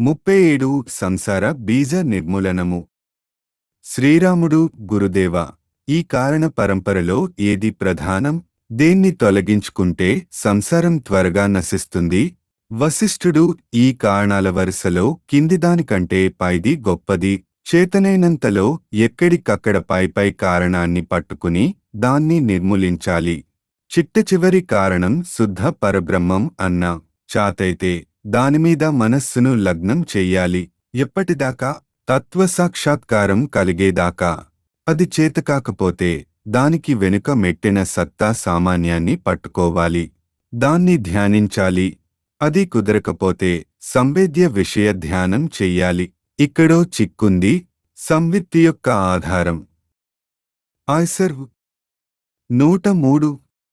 ముప్పై ఏడు సంసార బీజ నిర్మూలనము శ్రీరాముడు గురుదేవ ఈ కారణ పరంపరలో ఏది ప్రధానం దేన్ని తొలగించుకుంటే సంసారం త్వరగా నశిస్తుంది వశిష్ఠుడు ఈ కారణాల వరుసలో కిందిదానికంటే పైది గొప్పది చేతనైనంతలో ఎక్కడికక్కడ పైపై కారణాన్ని పట్టుకుని దాన్ని నిర్మూలించాలి చిట్ట చివరి కారణం శుద్ధ పరబ్రహ్మం అన్న చాతైతే దానిమీద మనస్సును లగ్నం చెయ్యాలి ఎప్పటిదాకా తత్వసాక్షాత్కారం కలిగేదాకా అది చేతకాకపోతే దానికి వెనుక మెట్టిన సత్తా సామాన్యాన్ని పట్టుకోవాలి దాన్ని ధ్యానించాలి అది కుదరకపోతే సంవేద్య విషయ ధ్యానం చెయ్యాలి ఇక్కడో చిక్కుంది సంవిత్తి యొక్క ఆధారం ఆయ్సర్ నూట మూడు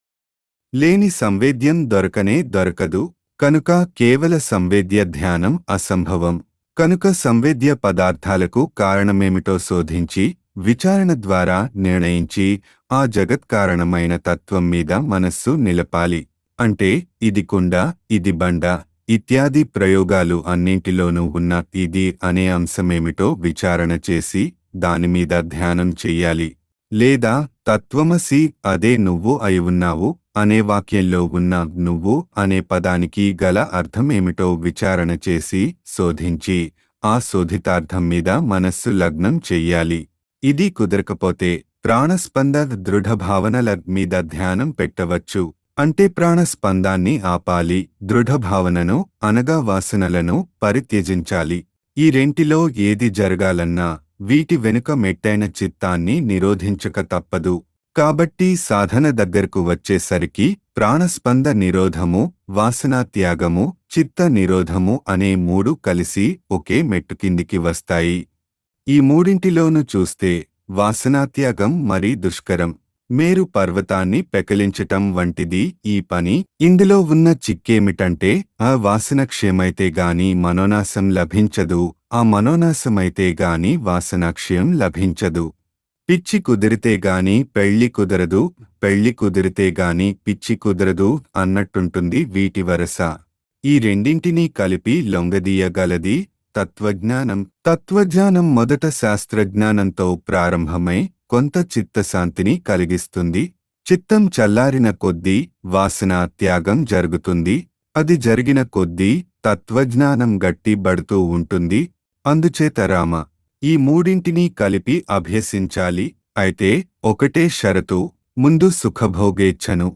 లేని సంవేద్యం దొరకనే దొరకదు కనుక కేవల సంవేద్య ధ్యానం అసంభవం కనుక సంవేద్య పదార్థాలకు కారణమేమిటో శోధించి విచారణ ద్వారా నిర్ణయించి ఆ జగత్కారణమైన తత్వం మీద మనస్సు నిలపాలి అంటే ఇది కుండ ఇది బండ ఇత్యాది ప్రయోగాలు అన్నింటిలోనూ ఉన్న ఇది అనే అంశమేమిటో విచారణ చేసి దానిమీద ధ్యానం చెయ్యాలి లేదా తత్వమసి అదే నువ్వు అయి ఉన్నావు అనే వాక్యంలో ఉన్న నువ్వు అనే పదానికి గల అర్థమేమిటో విచారణ చేసి శోధించి ఆ శోధితార్థం మీద మనస్సు లగ్నం చెయ్యాలి ఇది కుదరకపోతే ప్రాణస్పంద దృఢ భావనల మీద ధ్యానం పెట్టవచ్చు అంటే ప్రాణస్పందాన్ని ఆపాలి దృఢ భావనను అనగా వాసనలను పరిత్యజించాలి ఈ రెంటిలో ఏది జరగాలన్నా వీటి వెనుక మెట్టైన చిత్తాన్ని నిరోధించక తప్పదు కాబట్టి సాధన దగ్గరకు వచ్చేసరికి ప్రాణస్పంద నిరోధము వాసనా త్యాగము చిత్త నిరోధము అనే మూడు కలిసి ఒకే మెట్టు కిందికి వస్తాయి ఈ మూడింటిలోనూ చూస్తే వాసనాత్యాగం మరీ దుష్కరం మేరు పర్వతాన్ని పెకలించటం వంటిది ఈ పని ఇందులో ఉన్న చిక్కేమిటంటే ఆ వాసన క్షయమైతే గాని మనోనాశం లభించదు ఆ మనోనాశమైతే గాని వాసనాక్షయం లభించదు పిచ్చి కుదిరితే గాని పెళ్లి కుదరదు పెళ్లి కుదిరితే గాని పిచ్చి కుదరదు అన్నట్టుంటుంది వీటి వరస ఈ రెండింటినీ కలిపి లొంగదీయగలది తత్వజ్ఞానం తత్వజ్ఞానం మొదట శాస్త్రజ్ఞానంతో ప్రారంభమై కొంత చిత్తశాంతిని కలిగిస్తుంది చిత్తం చల్లారిన కొద్దీ వాసన త్యాగం జరుగుతుంది అది జరిగిన కొద్దీ తత్వజ్ఞానం గట్టిబడుతూ ఉంటుంది అందుచేత రామ ఈ మూడింటినీ కలిపి అభ్యసించాలి అయితే ఒకటే షరతు ముందు సుఖభోగేచ్ఛను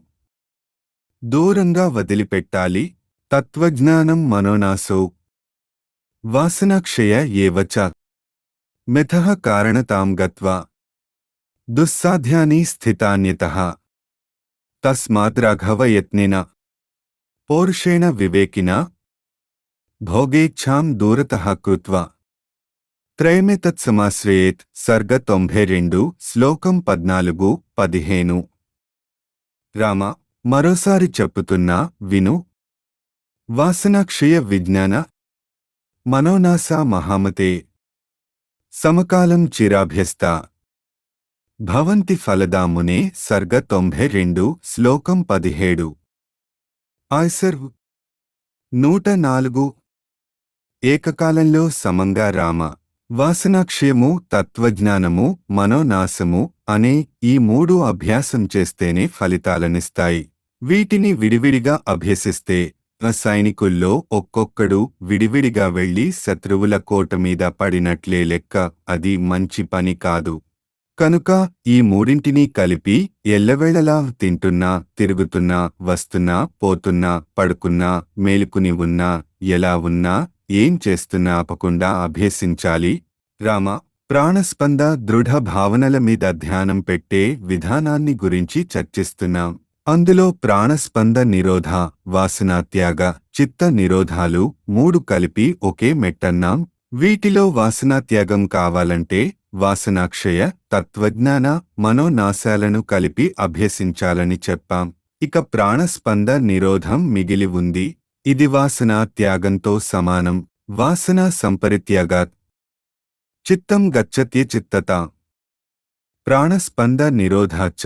దూరంగా వదిలిపెట్టాలి తత్వజ్ఞానం మనోనాశో వాసనాక్షయ ఏవచ మిథః కారణతాం గత్వా దుస్సాధ్యాని స్థితాన్యత తస్మాద్రాఘవయత్నిన పౌరుషేణ వివేకిన భోగేచ్ఛాం దూరతః కృత్వా త్రయమేతత్సమాశ్రయేత్ సర్గ తొంభై రెండు శ్లోకం పద్నాలుగు పదిహేను రామ మరోసారి చెప్పుతున్నా విను వాసనాక్షయ విజ్ఞాన మనోనాశ మహామతే సమకాలం చిరాభ్యస్త భవంతి ఫలదామునే సర్గ తొంభై రెండు శ్లోకం పదిహేడు ఆయ్సర్ నూట నాలుగు ఏకకాలంలో సమంగా రామ వాసనాక్షయము తత్వజ్ఞానము మనోనాశము అనే ఈ మూడు అభ్యాసం చేస్తేనే ఫలితాలనిస్తాయి వీటిని విడివిడిగా అభ్యసిస్తే సైనికుల్లో ఒక్కొక్కడు విడివిడిగా వెళ్లి శత్రువుల కోట మీద పడినట్లే లెక్క అది మంచి పని కాదు కనుక ఈ మూడింటినీ కలిపి ఎల్లవేళలా తింటున్నా తిరుగుతున్నా వస్తున్నా పోతున్నా పడుకున్నా మేలుకుని ఉన్నా ఎలా ఉన్నా ఏం చేస్తున్నా ఆపకుండా అభ్యసించాలి రామ ప్రాణస్పంద దృఢ భావనల మీద ధ్యానం పెట్టే విధానాన్ని గురించి చర్చిస్తున్నాం అందులో ప్రాణస్పంద నిరోధ వాసనాత్యాగ చిత్త నిరోధాలు మూడు కలిపి ఒకే మెట్టన్నాం వీటిలో వాసనాత్యాగం కావాలంటే వాసనాక్షయ తత్వజ్ఞాన మనోనాశాలను కలిపి అభ్యసించాలని చెప్పాం ఇక ప్రాణస్పంద నిరోధం మిగిలి ఉంది ఇది వాసనా త్యాగంతో సమానం వాసనా సంపరిత్యాగాత్ చిత్తం గచ్చత్య చిత్తత ప్రాణస్పంద నిరోధాచ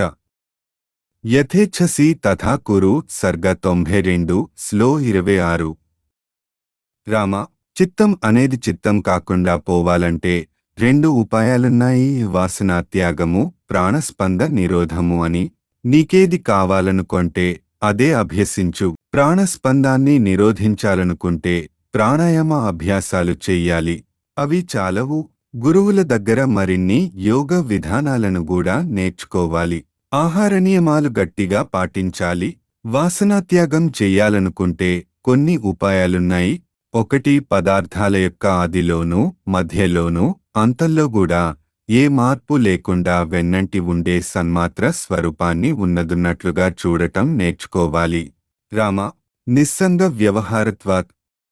యథేచ్ఛసి తథా కురు సర్గ తొంభై రెండు స్లో ఇరవై ఆరు రామ చిత్తం అనేది చిత్తం కాకుండా పోవాలంటే రెండు ఉపాయాలున్నాయి వాసనా త్యాగము ప్రాణస్పంద నిరోధము అని నీకేది కావాలనుకొంటే అదే అభ్యసించు ప్రాణస్పందాన్ని నిరోధించాలనుకుంటే ప్రాణాయామ అభ్యాసాలు చెయ్యాలి అవి చాలవు గురువుల దగ్గర మరిన్ని యోగ విధానాలను కూడా నేర్చుకోవాలి ఆహార నియమాలు గట్టిగా పాటించాలి వాసనాత్యాగం చెయ్యాలనుకుంటే కొన్ని ఉపాయాలున్నాయి ఒకటి పదార్థాల యొక్క ఆదిలోనూ మధ్యలోనూ అంతల్లో కూడా ఏ మార్పు లేకుండా వెన్నంటి ఉండే సన్మాత్ర స్వరూపాన్ని ఉన్నదున్నట్లుగా చూడటం నేర్చుకోవాలి రామ నిస్సంగ వ్యవహారత్వాత్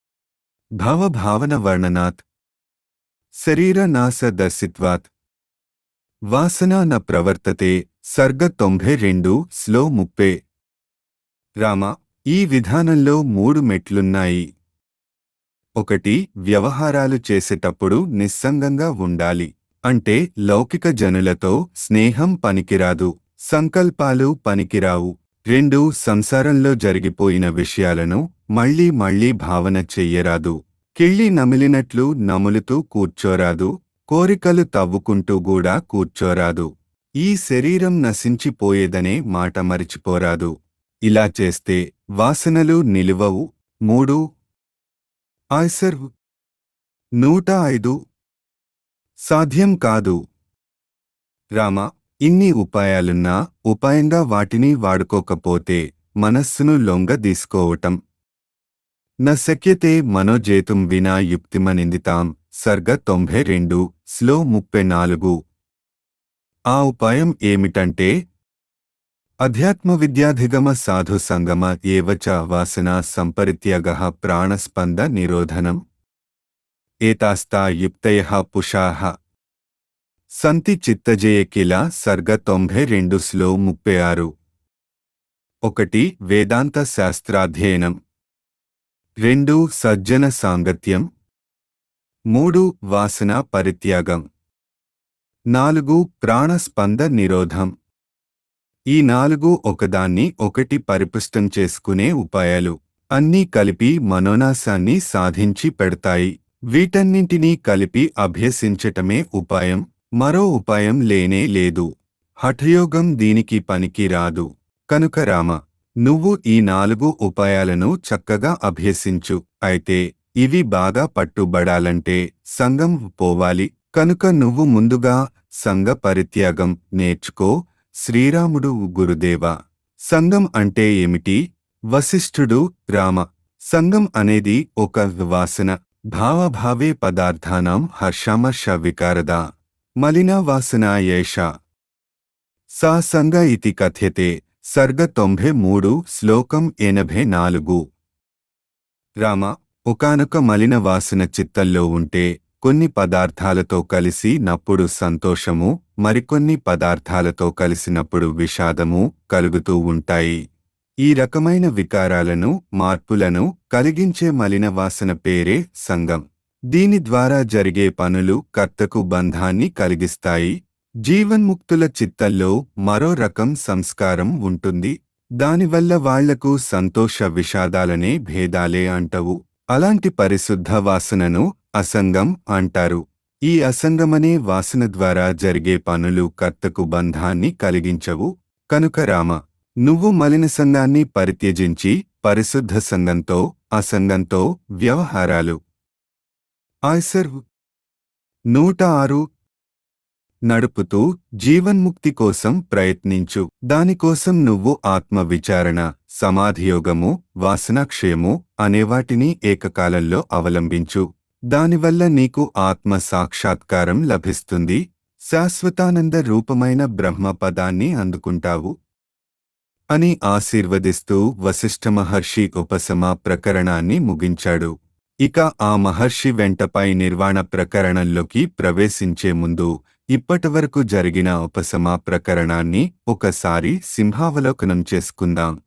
భవభావన వర్ణనాత్ శరీర నాశ దర్శిత్వాత్ వాసన న ప్రవర్తతే సర్గ తొంభై రెండు స్లో ముప్పే రామ ఈ విధానంలో మూడు మెట్లున్నాయి ఒకటి వ్యవహారాలు చేసేటప్పుడు నిస్సంగంగా ఉండాలి అంటే లౌకిక జనులతో స్నేహం పనికిరాదు సంకల్పాలు పనికిరావు రెండు సంసారంలో జరిగిపోయిన విషయాలను మళ్ళీ మళ్ళీ భావన చెయ్యరాదు కిళ్ళి నమిలినట్లు నములుతూ కూర్చోరాదు కోరికలు తవ్వుకుంటూ కూడా కూర్చోరాదు ఈ శరీరం నశించిపోయేదనే మాట మరిచిపోరాదు ఇలా చేస్తే వాసనలు నిలువవు మూడు ఆయ్సర్ నూట ఐదు సాధ్యం కాదు రామ ఇన్ని ఉపాయాలున్నా ఉపాయంగా వాటిని వాడుకోకపోతే మనస్సును లొంగ తీసుకోవటం న శక్యతే మనోజేతుం వినా యుక్తిమనిందితాం సర్గ తొంభై రెండు స్లో ముప్పై నాలుగు ఆ ఉపాయం ఏమిటంటే అధ్యాత్మ విద్యాధిగమ సాధు సంగమ ఏవచ వాసన సంపరిత్యాగ ప్రాణస్పంద నిరోధనం ఏతాస్తా యుక్తయ పుషాః సంతి చిత్తజయ కిల సర్గ తొంభై రెండు స్లో ముప్పై ఆరు ఒకటి వేదాంత శాస్త్రాధ్యయనం రెండు సజ్జన సాంగత్యం మూడు వాసన పరిత్యాగం నాలుగు ప్రాణస్పంద నిరోధం ఈ నాలుగు ఒకదాన్ని ఒకటి పరిపుష్టం చేసుకునే ఉపాయాలు అన్నీ కలిపి మనోనాశాన్ని సాధించి పెడతాయి వీటన్నింటినీ కలిపి అభ్యసించటమే ఉపాయం మరో ఉపాయం లేనే లేదు హఠయోగం దీనికి పనికి రాదు కనుక రామ నువ్వు ఈ నాలుగు ఉపాయాలను చక్కగా అభ్యసించు అయితే ఇవి బాగా పట్టుబడాలంటే సంగం పోవాలి కనుక నువ్వు ముందుగా సంగ పరిత్యాగం నేర్చుకో శ్రీరాముడు గురుదేవ సంగం అంటే ఏమిటి వశిష్ఠుడు రామ సంగం అనేది ఒక వాసన భావభావే పదార్థానాం హర్షామర్ష వికారదా మలినా వాసన ఏషా సా సంగ ఇతి కథ్యతే సర్గ తొంభై మూడు శ్లోకం ఎనభై నాలుగు రామ ఒకానొక మలిన వాసన చిత్తంలో ఉంటే కొన్ని పదార్థాలతో కలిసి నప్పుడు సంతోషము మరికొన్ని పదార్థాలతో కలిసినప్పుడు విషాదము కలుగుతూ ఉంటాయి ఈ రకమైన వికారాలను మార్పులను కలిగించే మలిన వాసన పేరే సంగం దీని ద్వారా జరిగే పనులు కర్తకు బంధాన్ని కలిగిస్తాయి జీవన్ముక్తుల చిత్తంలో మరో రకం సంస్కారం ఉంటుంది దానివల్ల వాళ్లకు సంతోష విషాదాలనే భేదాలే అంటవు అలాంటి పరిశుద్ధ వాసనను అసంగం అంటారు ఈ అసంగమనే వాసన ద్వారా జరిగే పనులు కర్తకు బంధాన్ని కలిగించవు కనుక రామ నువ్వు మలిన సంఘాన్ని పరిత్యజించి పరిశుద్ధ సంఘంతో అసంగంతో వ్యవహారాలు ఆయ్సర్ నూట ఆరు నడుపుతూ జీవన్ముక్తి కోసం ప్రయత్నించు దానికోసం నువ్వు ఆత్మ విచారణ సమాధియోగము వాసనాక్షయము అనేవాటిని ఏకకాలంలో అవలంబించు దానివల్ల నీకు ఆత్మ సాక్షాత్కారం లభిస్తుంది శాశ్వతానంద రూపమైన బ్రహ్మ పదాన్ని అందుకుంటావు అని ఆశీర్వదిస్తూ వశిష్ఠ మహర్షి ఉపశమ ప్రకరణాన్ని ముగించాడు ఇక ఆ మహర్షి వెంటపై నిర్వాణ ప్రకరణంలోకి ప్రవేశించే ముందు ఇప్పటివరకు జరిగిన ఉపశమ ప్రకరణాన్ని ఒకసారి సింహావలోకనం చేసుకుందాం